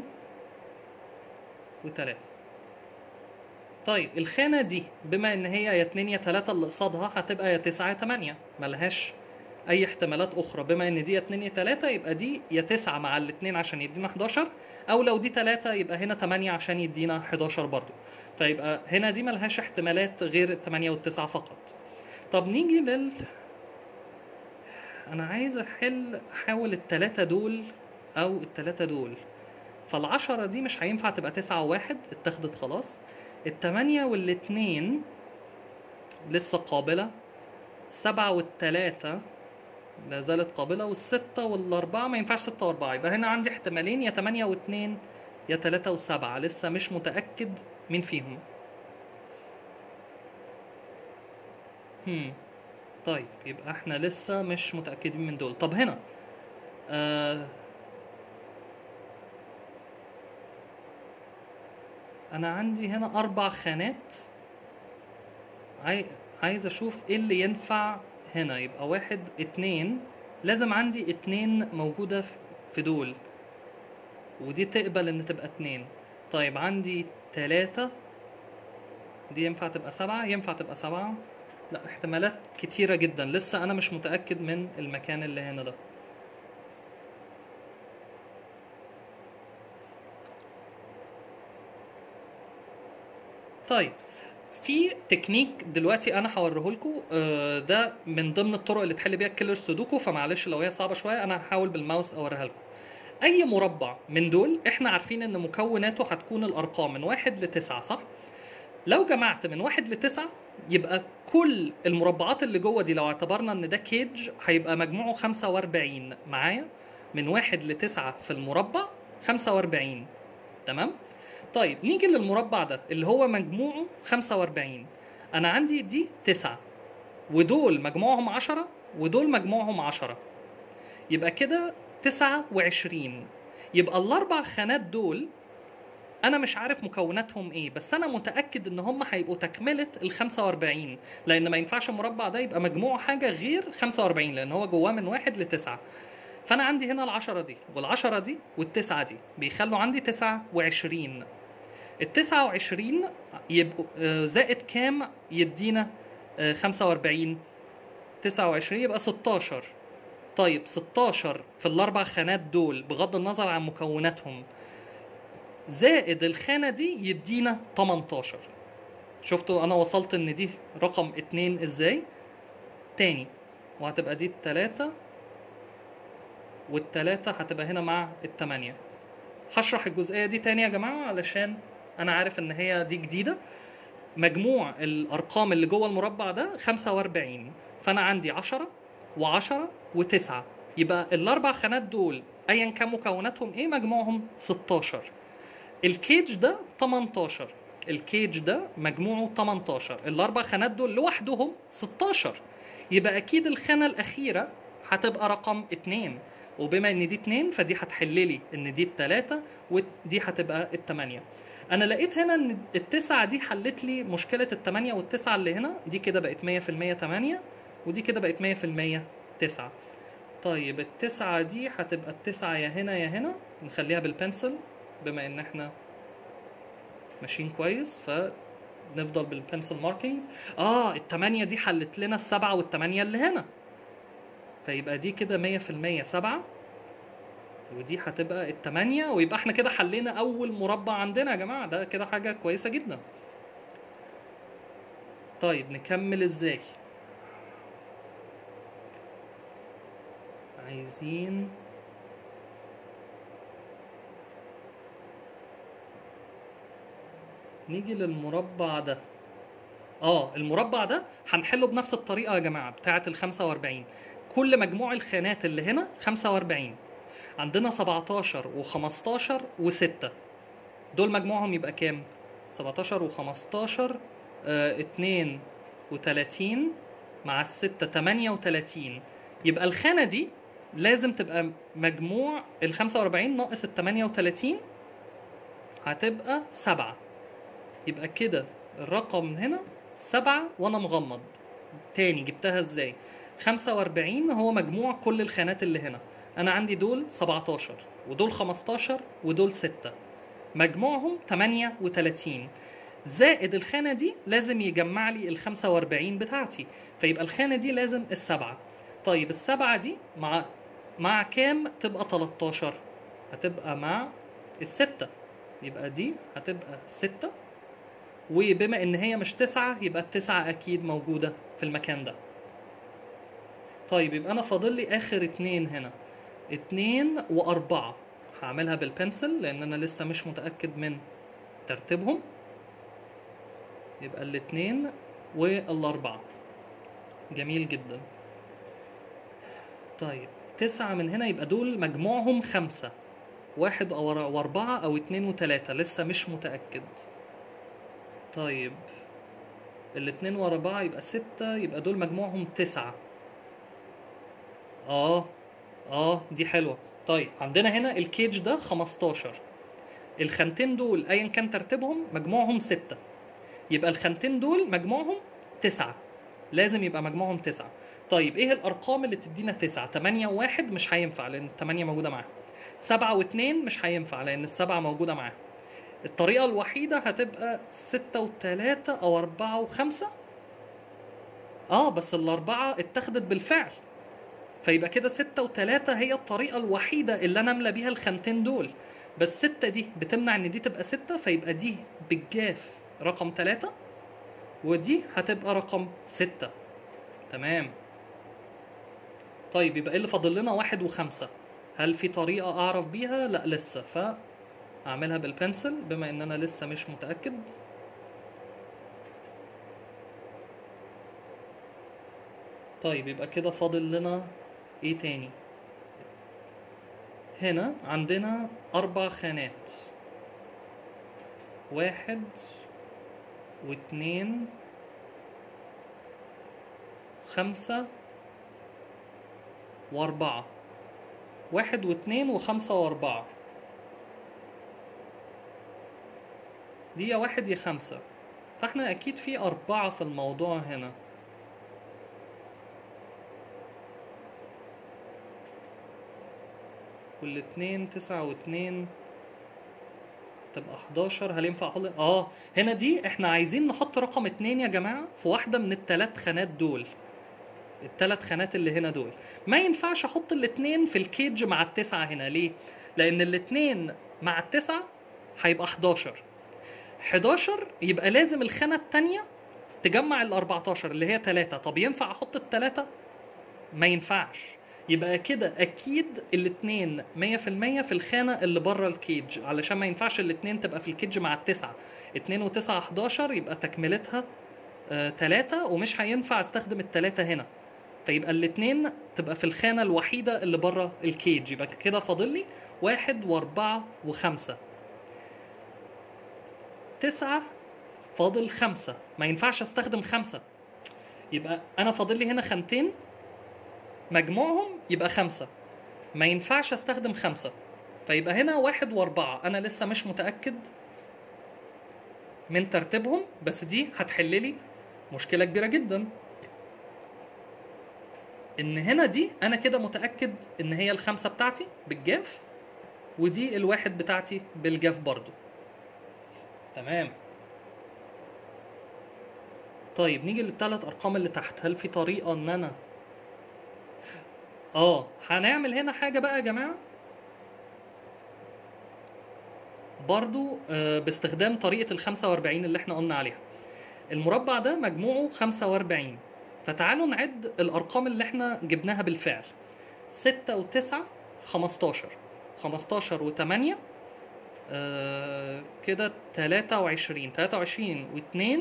وتلاتة طيب الخانة دي بما ان هي يا اتنين يا تلاتة اللي قصادها هتبقى يا تسعة يا تمانية ملهاش اي احتمالات اخرى بما ان دي يا اتنين يا تلاتة يبقى دي يا تسعة مع الاتنين عشان يدينا 11 او لو دي تلاتة يبقى هنا تمانية عشان يدينا 11 برضو فيبقى هنا دي ملهاش احتمالات غير التمانية والتسعة فقط طب نيجي لل انا عايز احل احاول التلاتة دول او التلاتة دول فالعشرة دي مش هينفع تبقى تسعة وواحد اتاخدت خلاص التمانية والاتنين لسه قابلة السبعة والتلاتة لا زالت قابلة والستة والأربعة ما ينفعش ستة وأربعة يبقى هنا عندي احتمالين يا تمانية واتنين يا تلاتة وسبعة لسه مش متأكد مين فيهم هم. طيب يبقى احنا لسه مش متأكدين من دول طب هنا آه انا عندي هنا اربع خانات عاي... عايز اشوف ايه اللي ينفع هنا يبقى واحد اتنين لازم عندي اتنين موجودة في- في دول ودي تقبل ان تبقى اتنين طيب عندي تلاتة دي ينفع تبقى سبعة ينفع تبقى سبعة لا احتمالات كتيرة جدا لسه انا مش متأكد من المكان اللي هنا ده طيب في تكنيك دلوقتي انا هوريه لكم ده من ضمن الطرق اللي تحل بيها الكيلر سودوكو فمعلش لو هي صعبه شويه انا هحاول بالماوس اوريها لكم اي مربع من دول احنا عارفين ان مكوناته هتكون الارقام من واحد لتسعة صح لو جمعت من واحد لتسعة يبقى كل المربعات اللي جوه دي لو اعتبرنا ان ده كيج هيبقى مجموعه 45 معايا من واحد لتسعة في المربع 45 تمام طيب نيجي للمربع ده اللي هو مجموعه 45 انا عندي دي تسعة ودول مجموعهم 10 ودول مجموعهم 10 يبقى كده 29 يبقى الاربع خانات دول انا مش عارف مكوناتهم ايه بس انا متاكد ان هم هيبقوا تكمله ال 45 لان ما ينفعش المربع ده يبقى مجموعه حاجه غير 45 لان هو جواه من واحد لتسعة فانا عندي هنا العشرة دي والعشرة دي والتسعة دي بيخلوا عندي 29 ال 29 يبقوا آه، زائد كام يدينا آه، 45 29 يبقى 16 طيب 16 في الاربع خانات دول بغض النظر عن مكوناتهم زائد الخانة دي يدينا 18 شفتوا انا وصلت ان دي رقم اتنين ازاي تاني وهتبقى دي التلاتة والتلاتة هتبقى هنا مع التمانية هشرح الجزئية دي تاني يا جماعة علشان انا عارف ان هي دي جديدة مجموع الارقام اللي جوه المربع ده 45 فانا عندي 10 و10 و9 يبقى الاربع خانات دول ايا كان مكوناتهم ايه مجموعهم 16 الكيج ده 18 الكيج ده مجموعه 18 الاربع خانات دول لوحدهم 16 يبقى اكيد الخانه الاخيره هتبقى رقم 2 وبما ان دي اتنين فدي هتحل لي ان دي التلاتة ودي هتبقى التمانية انا لقيت هنا ان التسعة دي حلت لي مشكلة التمانية والتسعة اللي هنا دي كده بقت مية في المية تمانية ودي كده بقت مية في المية تسعة طيب التسعة دي هتبقى التسعة يا هنا يا هنا نخليها بالبنسل بما ان احنا ماشيين كويس فنفضل بالبنسل ماركينجز اه التمانية دي حلت لنا السبعة والتمانية اللي هنا فيبقى دي كده مية في المية سبعة ودي هتبقى التمانية ويبقى احنا كده حلينا أول مربع عندنا يا جماعة ده كده حاجة كويسة جدا طيب نكمل ازاي عايزين نيجي للمربع ده اه المربع ده هنحله بنفس الطريقه يا جماعه بتاعه ال 45 كل مجموع الخانات اللي هنا 45 عندنا 17 و15 و6 دول مجموعهم يبقى كام 17 و15 آه 32 مع الستة 38 يبقى الخانة دي لازم تبقى مجموع ال 45 ناقص ال 38 هتبقى 7 يبقى كده الرقم هنا سبعة وأنا مغمض تاني جبتها ازاي 45 هو مجموع كل الخانات اللي هنا أنا عندي دول 17 ودول 15 ودول 6 مجموعهم 38 زائد الخانة دي لازم يجمع لي ال 45 بتاعتي فيبقى الخانة دي لازم السبعة طيب السبعة دي مع مع كام تبقى 13 هتبقى مع الستة يبقى دي هتبقى ستة وبما ان هي مش تسعة يبقى التسعة اكيد موجودة في المكان ده طيب يبقى انا فاضل لي اخر اتنين هنا اتنين واربعة هعملها بالبنسل لان انا لسه مش متأكد من ترتيبهم يبقى الاتنين والاربعة جميل جدا طيب تسعة من هنا يبقى دول مجموعهم خمسة واحد او واربعة او اتنين وتلاتة لسه مش متأكد طيب الاتنين واربعة يبقى ستة يبقى دول مجموعهم تسعة اه اه دي حلوة طيب عندنا هنا الكيج ده 15 الخانتين دول ايا كان ترتيبهم مجموعهم ستة يبقى الخانتين دول مجموعهم تسعة لازم يبقى مجموعهم تسعة طيب ايه الارقام اللي تدينا تسعة تمانية وواحد مش هينفع لان التمانية موجودة معاها سبعة واتنين مش هينفع لان السبعة موجودة معاها الطريقة الوحيدة هتبقى ستة وتلاتة أو أربعة وخمسة اه بس الأربعة اتخذت بالفعل فيبقى كده ستة وتلاتة هي الطريقة الوحيدة اللي أنا أملى بيها الخانتين دول بس ستة دي بتمنع إن دي تبقى ستة فيبقى دي بالجاف رقم تلاتة ودي هتبقى رقم ستة تمام طيب يبقى ايه اللي فاضل لنا واحد وخمسة هل في طريقة أعرف بيها؟ لا لسه ف اعملها بالبنسل بما ان انا لسه مش متاكد طيب يبقى كده فاضل لنا ايه تاني هنا عندنا اربع خانات واحد واتنين خمسة واربعة واحد واتنين وخمسة واربعة دي يا واحد يا خمسة فاحنا اكيد في اربعة في الموضوع هنا والاتنين تسعة واتنين تبقى 11 هل ينفع احط اه هنا دي احنا عايزين نحط رقم اتنين يا جماعة في واحدة من التلات خانات دول التلات خانات اللي هنا دول ما ينفعش احط الاتنين في الكيج مع التسعة هنا ليه؟ لان الاتنين مع التسعة هيبقى 11 11 يبقى لازم الخانة التانية تجمع ال 14 اللي هي 3 طب ينفع احط التلاتة؟ ما ينفعش يبقى كده اكيد الاتنين 100% في الخانة اللي بره الكيج علشان ما ينفعش الاتنين تبقى في الكيج مع التسعة 2 و9 11 يبقى تكملتها آه 3 ومش هينفع استخدم التلاتة هنا فيبقى الاتنين تبقى في الخانة الوحيدة اللي بره الكيج يبقى كده فاضل لي واحد واربعة وخمسة تسعة فاضل خمسة ما ينفعش استخدم خمسة يبقى انا فاضل لي هنا خانتين مجموعهم يبقى خمسة ما ينفعش استخدم خمسة فيبقى هنا واحد واربعة انا لسه مش متأكد من ترتيبهم بس دي هتحل لي مشكلة كبيرة جدا ان هنا دي انا كده متأكد ان هي الخمسة بتاعتي بالجاف ودي الواحد بتاعتي بالجاف برضو تمام طيب نيجي للثلاث ارقام اللي تحت هل في طريقة ان انا اه هنعمل هنا حاجة بقى يا جماعة برضو آه، باستخدام طريقة ال 45 اللي احنا قلنا عليها المربع ده مجموعه 45 فتعالوا نعد الأرقام اللي احنا جبناها بالفعل 6 و9 15 15 و8 آه كده 23 23 و2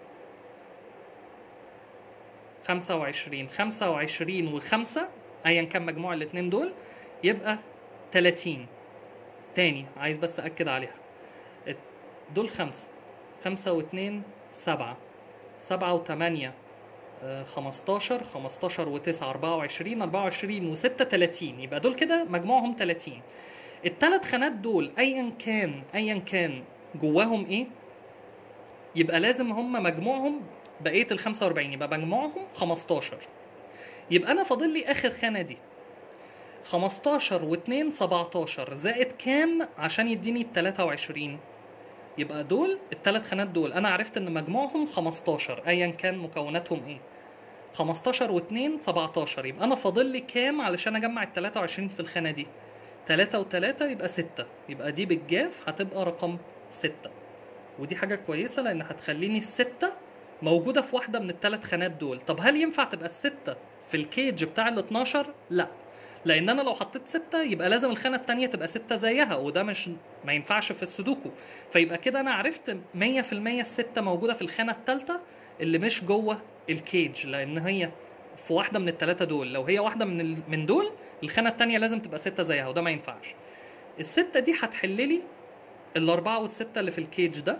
25 25 و5 ايا كان مجموع الاثنين دول يبقى 30 تاني عايز بس اكد عليها ات- دول خمسة خمسة واتنين سبعة سبعة وتمانية آه، خمستاشر خمستاشر وتسعة أربعة وعشرين أربعة وعشرين وستة تلاتين يبقى دول كده مجموعهم تلاتين التلات خانات دول أيا كان أيا كان جواهم إيه يبقى لازم هم مجموعهم بقية ال 45 يبقى مجموعهم 15 يبقى أنا فاضل لي آخر خانة دي 15 و2 17 زائد كام عشان يديني ال 23 يبقى دول الثلاث خانات دول انا عرفت ان مجموعهم 15 ايا كان مكوناتهم ايه 15 و2 17 يبقى انا فاضل لي كام علشان اجمع ال 23 في الخانه دي 3 و3 يبقى 6 يبقى دي بالجاف هتبقى رقم 6 ودي حاجه كويسه لان هتخليني الستة موجوده في واحده من الثلاث خانات دول طب هل ينفع تبقى الستة في الكيج بتاع ال 12 لا لان انا لو حطيت ستة يبقى لازم الخانه التانية تبقى ستة زيها وده مش ما ينفعش في السودوكو فيبقى كده انا عرفت 100% الستة موجوده في الخانه الثالثه اللي مش جوه الكيج لان هي في واحده من الثلاثه دول لو هي واحده من ال... من دول الخانه الثانيه لازم تبقى ستة زيها وده ما ينفعش الستة دي هتحل لي الأربعة والستة اللي في الكيج ده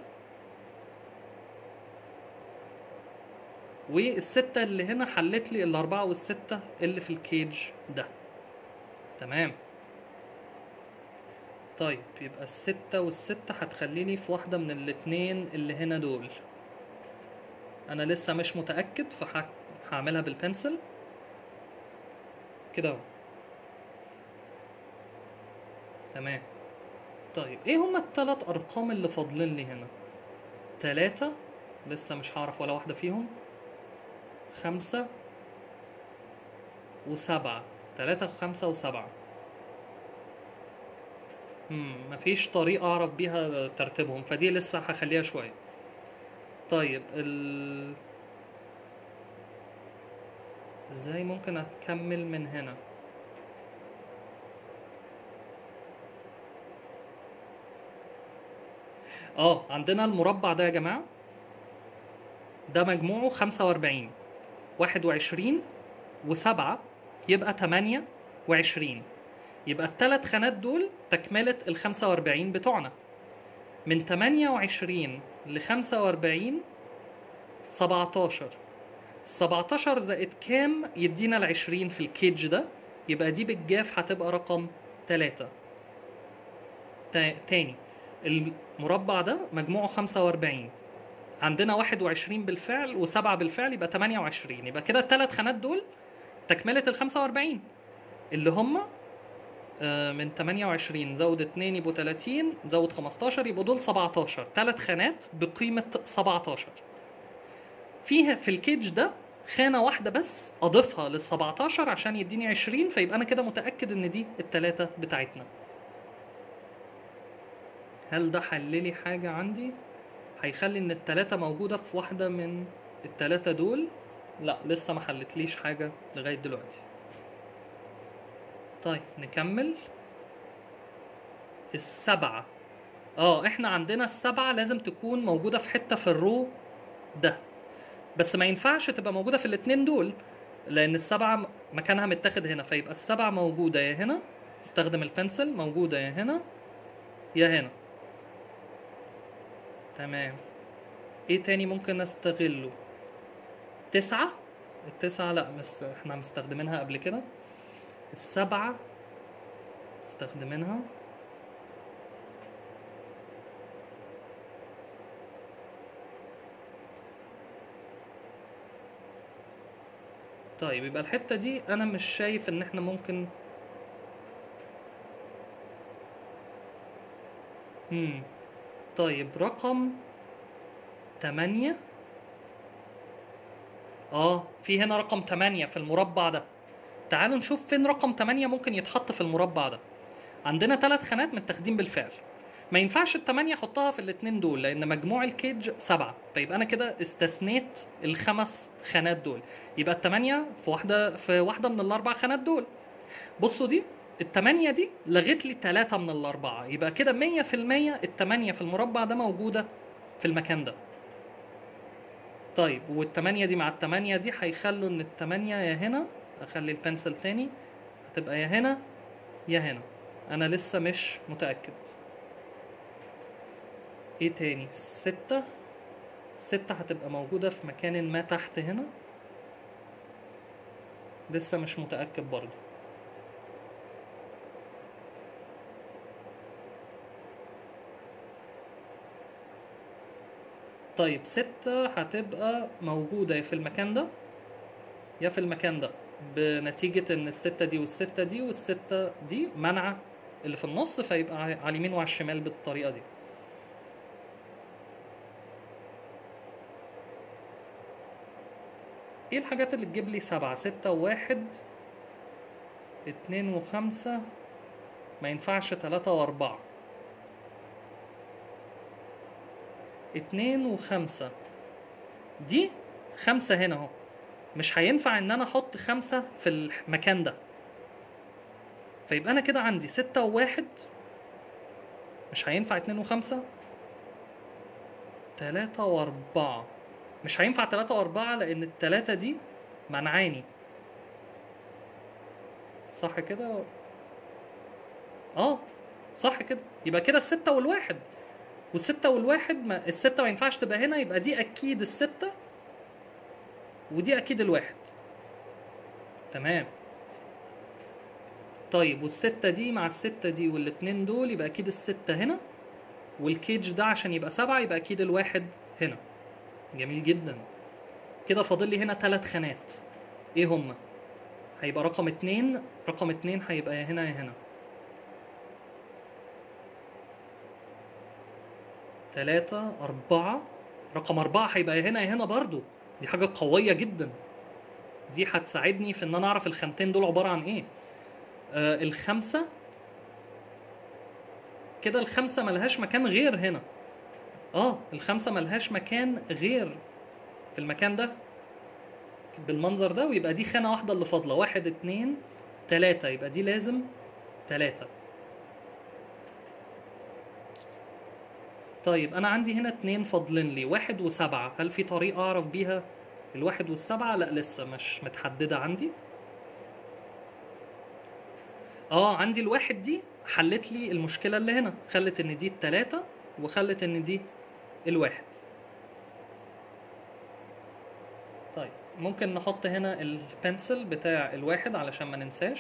والستة اللي هنا حلت لي الأربعة والستة اللي في الكيج ده تمام طيب يبقى الستة والستة هتخليني في واحدة من الاتنين اللي هنا دول أنا لسه مش متأكد فهعملها بالبنسل كده اهو تمام طيب ايه هما التلات ارقام اللي فاضلين لي هنا تلاتة لسه مش هعرف ولا واحدة فيهم خمسة وسبعة تلاتة وخمسة وسبعة مم. مفيش طريقة أعرف بيها ترتيبهم فدي لسه هخليها شوية طيب ال ازاي ممكن أكمل من هنا اه عندنا المربع ده يا جماعة ده مجموعه 45 21 و7 يبقى 28 يبقى الثلاث خانات دول تكملة ال 45 بتوعنا من 28 ل 45 17 17 زائد كام يدينا ال 20 في الكيج ده يبقى دي بالجاف هتبقى رقم 3 تاني المربع ده مجموعه 45 عندنا 21 بالفعل و7 بالفعل يبقى 28 يبقى كده الثلاث خانات دول تكملة ال 45 اللي هم آه، من 28 زود 2 يبقوا 30 زود 15 يبقوا دول 17 ثلاث خانات بقيمة 17 فيها في الكيج ده خانة واحدة بس أضيفها لل 17 عشان يديني 20 فيبقى أنا كده متأكد إن دي التلاتة بتاعتنا هل ده حل لي حاجة عندي؟ هيخلي ان التلاتة موجودة في واحدة من التلاتة دول لا لسه ما حلتليش حاجة لغاية دلوقتي طيب نكمل السبعة اه احنا عندنا السبعة لازم تكون موجودة في حتة في الرو ده بس ما ينفعش تبقى موجودة في الاتنين دول لان السبعة مكانها متاخد هنا فيبقى السبعة موجودة يا هنا استخدم البنسل موجودة يا هنا يا هنا تمام ايه تاني ممكن استغله تسعة التسعة لا مست... احنا مستخدمينها قبل كده السبعة مستخدمينها طيب يبقى الحتة دي أنا مش شايف إن إحنا ممكن مم. طيب رقم تمانية اه في هنا رقم تمانية في المربع ده تعالوا نشوف فين رقم تمانية ممكن يتحط في المربع ده عندنا ثلاث خانات متاخدين بالفعل ما ينفعش التمانية احطها في الاتنين دول لان مجموع الكيج سبعة فيبقى انا كده استثنيت الخمس خانات دول يبقى التمانية في واحدة في واحدة من الاربع خانات دول بصوا دي التمانية دي لغت لي تلاتة من الأربعة يبقى كده مية في المية التمانية في المربع ده موجودة في المكان ده طيب والتمانية دي مع التمانية دي هيخلوا إن التمانية يا هنا أخلي البنسل تاني هتبقى يا هنا يا هنا أنا لسه مش متأكد إيه تاني ستة ستة هتبقى موجودة في مكان ما تحت هنا لسه مش متأكد برضه طيب ستة هتبقى موجودة يا في المكان ده يا في المكان ده بنتيجة ان الستة دي والستة دي والستة دي منعة اللي في النص فيبقى على اليمين وعلى الشمال بالطريقة دي ايه الحاجات اللي تجيب لي سبعة ستة وواحد اتنين وخمسة ما ينفعش تلاتة واربعة اتنين وخمسة دي خمسة هنا اهو مش هينفع ان انا احط خمسة في المكان ده فيبقى انا كده عندي ستة وواحد مش هينفع اتنين وخمسة تلاتة واربعة مش هينفع تلاتة واربعة لان التلاتة دي منعاني صح كده اه صح كده يبقى كده الستة والواحد والستة والواحد ما الستة ما ينفعش تبقى هنا يبقى دي أكيد الستة ودي أكيد الواحد تمام طيب والستة دي مع الستة دي والاتنين دول يبقى أكيد الستة هنا والكيج ده عشان يبقى سبعة يبقى أكيد الواحد هنا جميل جدا كده فاضل لي هنا تلات خانات ايه هما هيبقى رقم اتنين رقم اتنين هيبقى يا هنا يا هنا تلاتة أربعة رقم أربعة هيبقى يا هنا يا هنا برضو دي حاجة قوية جدا دي هتساعدني في إن أنا أعرف الخانتين دول عبارة عن إيه آه الخمسة كده الخمسة ملهاش مكان غير هنا اه الخمسة ملهاش مكان غير في المكان ده بالمنظر ده ويبقى دي خانة واحدة اللي فاضلة واحد اتنين تلاتة يبقى دي لازم تلاتة طيب انا عندي هنا اتنين فاضلين لي واحد وسبعة هل في طريقة اعرف بيها الواحد والسبعة لا لسه مش متحددة عندي اه عندي الواحد دي حلت لي المشكلة اللي هنا خلت ان دي التلاتة وخلت ان دي الواحد طيب ممكن نحط هنا البنسل بتاع الواحد علشان ما ننساش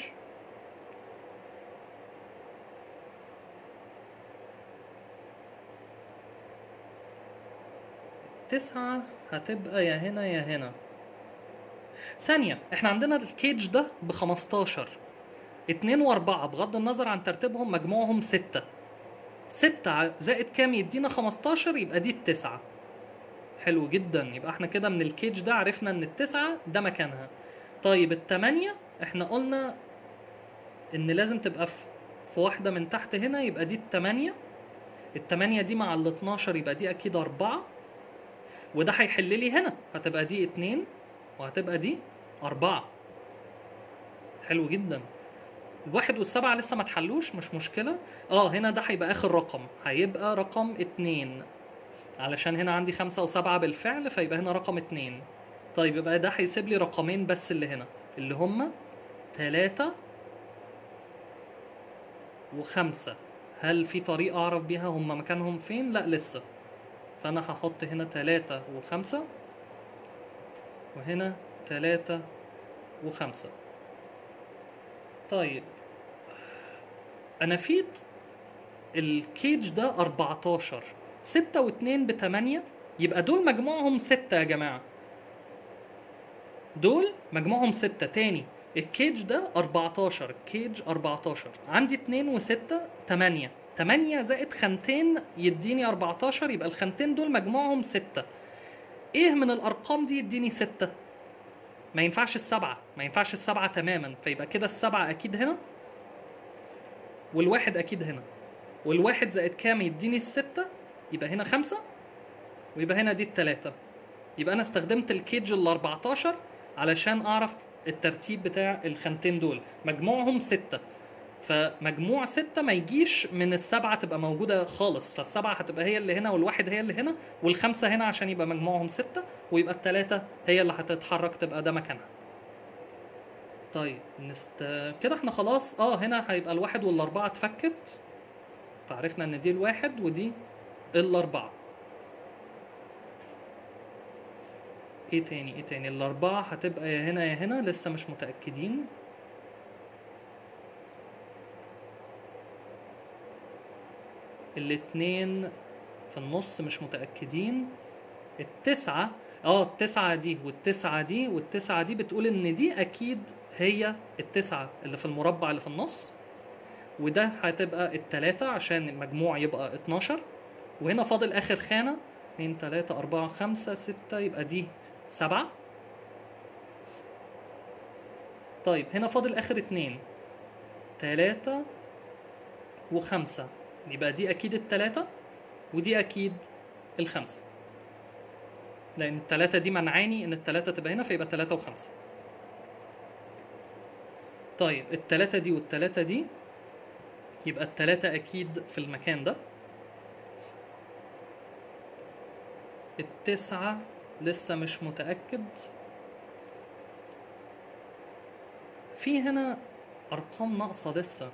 تسعة هتبقى يا هنا يا هنا ثانية احنا عندنا الكيج ده بخمستاشر اتنين واربعة بغض النظر عن ترتيبهم مجموعهم ستة ستة زائد كام يدينا خمستاشر يبقى دي التسعة حلو جدا يبقى احنا كده من الكيج ده عرفنا ان التسعة ده مكانها طيب التمانية احنا قلنا ان لازم تبقى في في واحدة من تحت هنا يبقى دي التمانية التمانية دي مع الاتناشر يبقى دي اكيد اربعة وده هيحل لي هنا هتبقى دي اتنين وهتبقى دي أربعة حلو جدا الواحد والسبعة لسه ما اتحلوش مش مشكلة اه هنا ده هيبقى آخر رقم هيبقى رقم اتنين علشان هنا عندي خمسة وسبعة بالفعل فيبقى هنا رقم اتنين طيب يبقى ده هيسيب لي رقمين بس اللي هنا اللي هما تلاتة وخمسة هل في طريقة أعرف بيها هما مكانهم فين؟ لا لسه فأنا هحط هنا تلاتة وخمسة وهنا تلاتة وخمسة طيب انا في الكيج ده 14 6 و2 ب 8 يبقى دول مجموعهم 6 يا جماعه دول مجموعهم 6 تاني الكيج ده 14 الكيج 14 عندي 2 و6 8 8 زائد خانتين يديني 14 يبقى الخانتين دول مجموعهم 6 ايه من الارقام دي يديني 6 ما ينفعش السبعة ما ينفعش السبعة تماما فيبقى كده السبعة أكيد هنا والواحد أكيد هنا والواحد زائد كام يديني الستة يبقى هنا خمسة ويبقى هنا دي التلاتة يبقى أنا استخدمت الكيج ال 14 علشان أعرف الترتيب بتاع الخانتين دول مجموعهم ستة فمجموع ستة ما يجيش من السبعة تبقى موجودة خالص فالسبعة هتبقى هي اللي هنا والواحد هي اللي هنا والخمسة هنا عشان يبقى مجموعهم ستة ويبقى التلاتة هي اللي هتتحرك تبقى ده مكانها طيب نست... كده احنا خلاص اه هنا هيبقى الواحد والاربعة اتفكت فعرفنا ان دي الواحد ودي الاربعة ايه تاني ايه تاني الاربعة هتبقى يا هنا يا هنا لسه مش متأكدين الاتنين في النص مش متأكدين التسعة اه التسعة دي والتسعة دي والتسعة دي بتقول ان دي اكيد هي التسعة اللي في المربع اللي في النص وده هتبقى التلاتة عشان المجموع يبقى 12 وهنا فاضل اخر خانة 2 3 4 5 6 يبقى دي سبعة طيب هنا فاضل اخر اتنين تلاتة وخمسة يبقى دي اكيد التلاتة ودي اكيد الخمسة لان التلاتة دي منعاني ان التلاتة تبقى هنا فيبقى تلاتة وخمسة طيب التلاتة دي والتلاتة دي يبقى التلاتة اكيد في المكان ده التسعة لسه مش متأكد في هنا أرقام ناقصة لسه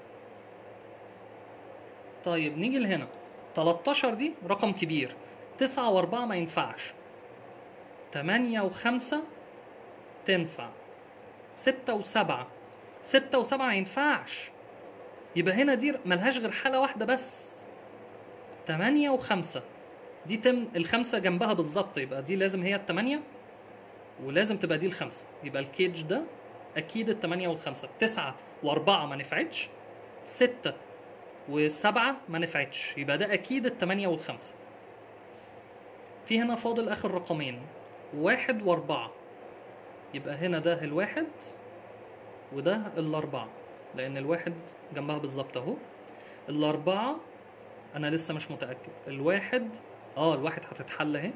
طيب نيجي لهنا 13 دي رقم كبير 9 و4 ما ينفعش 8 و5 تنفع 6 و7 6 و7 ما ينفعش يبقى هنا دي ملهاش غير حالة واحدة بس 8 و5 دي تم الخمسة جنبها بالظبط يبقى دي لازم هي التمانية ولازم تبقى دي الخمسة يبقى الكيج ده أكيد التمانية والخمسة التسعة وأربعة ما نفعتش ستة وسبعة ما نفعتش يبقى ده أكيد التمانية والخمسة في هنا فاضل آخر رقمين واحد وأربعة يبقى هنا ده الواحد وده الأربعة لأن الواحد جنبها بالظبط أهو الأربعة أنا لسه مش متأكد الواحد اه الواحد هتتحل اهي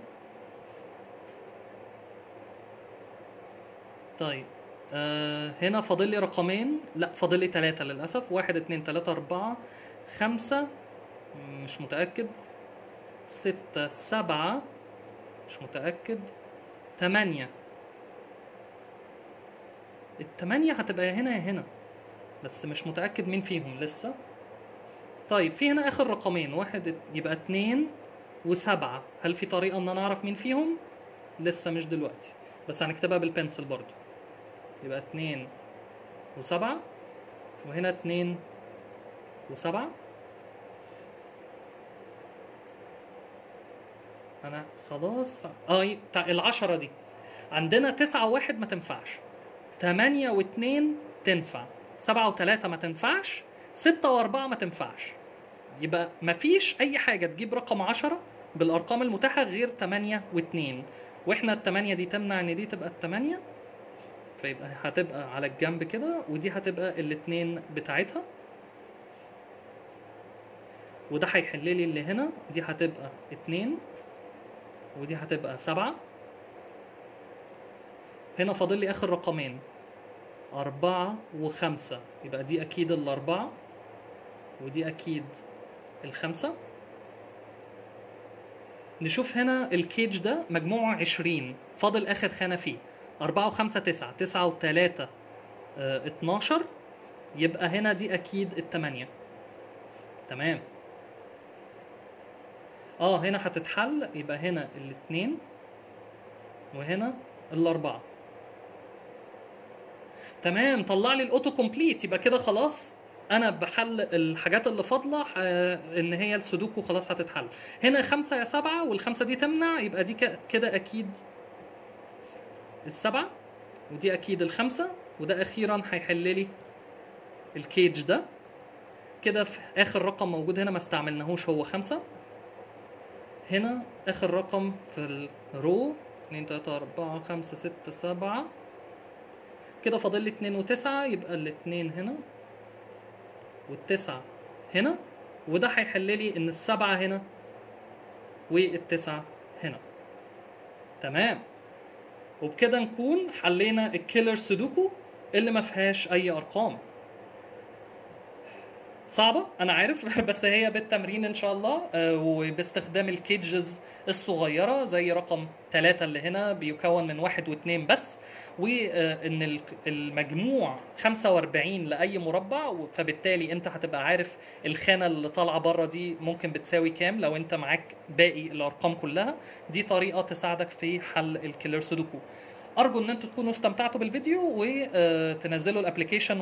طيب آه هنا فاضل لي رقمين لا فاضل لي ثلاثة للأسف واحد اتنين تلاتة أربعة خمسة مش متأكد ستة سبعة مش متأكد تمانية التمانية هتبقى يا هنا يا هنا بس مش متأكد مين فيهم لسه طيب في هنا آخر رقمين واحد يبقى اتنين وسبعة هل في طريقة ان انا اعرف مين فيهم لسه مش دلوقتي بس هنكتبها بالبنسل برضو يبقى اتنين وسبعة وهنا اتنين وسبعة انا خلاص اه العشرة دي عندنا تسعة وواحد ما تنفعش تمانية واتنين تنفع سبعة وتلاتة ما تنفعش ستة وأربعة ما تنفعش يبقى مفيش أي حاجة تجيب رقم عشرة بالارقام المتاحه غير 8 و2 واحنا الثمانية دي تمنع ان دي تبقى الثمانية فيبقى هتبقى على الجنب كده ودي هتبقى الاتنين بتاعتها وده هيحل لي اللي هنا دي هتبقى اتنين ودي هتبقى سبعة هنا فاضل لي اخر رقمين أربعة وخمسة يبقى دي أكيد الأربعة ودي أكيد الخمسة نشوف هنا الكيج ده مجموعه 20 فاضل اخر خانه فيه 4 و5 9 9 و3 اه 12 يبقى هنا دي اكيد الثمانية تمام اه هنا هتتحل يبقى هنا الاثنين وهنا الاربعه تمام طلع لي الاوتو كومبليت يبقى كده خلاص انا بحل الحاجات اللي فاضله آه، ان هي السودوكو خلاص هتتحل هنا خمسة يا سبعة والخمسة دي تمنع يبقى دي ك- كده اكيد السبعة ودي اكيد الخمسة وده اخيرا هيحل لي الكيج ده كده في اخر رقم موجود هنا ما استعملناهوش هو خمسة هنا اخر رقم في الرو 2 3 4 5 6 7 كده فاضل لي 2 و9 يبقى الاتنين هنا والتسعة هنا وده هيحل لي ان السبعة هنا والتسعة هنا تمام وبكده نكون حلينا الكيلر سودوكو اللي ما فيهاش اي ارقام صعبة أنا عارف بس هي بالتمرين إن شاء الله آه، وباستخدام الكيجز الصغيرة زي رقم ثلاثة اللي هنا بيكون من واحد واثنين بس وإن ال- المجموع 45 لأي مربع فبالتالي أنت هتبقى عارف الخانة اللي طالعة بره دي ممكن بتساوي كام لو أنت معاك باقي الأرقام كلها دي طريقة تساعدك في حل الكيلر سودوكو ارجو ان انتوا تكونوا استمتعتوا بالفيديو وتنزلوا الابلكيشن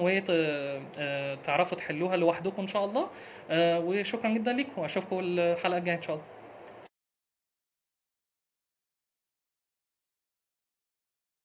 وتعرفوا تحلوها لوحدكم ان شاء الله آه، وشكرا جدا ليكم اشوفكم الحلقه الجايه ان شاء الله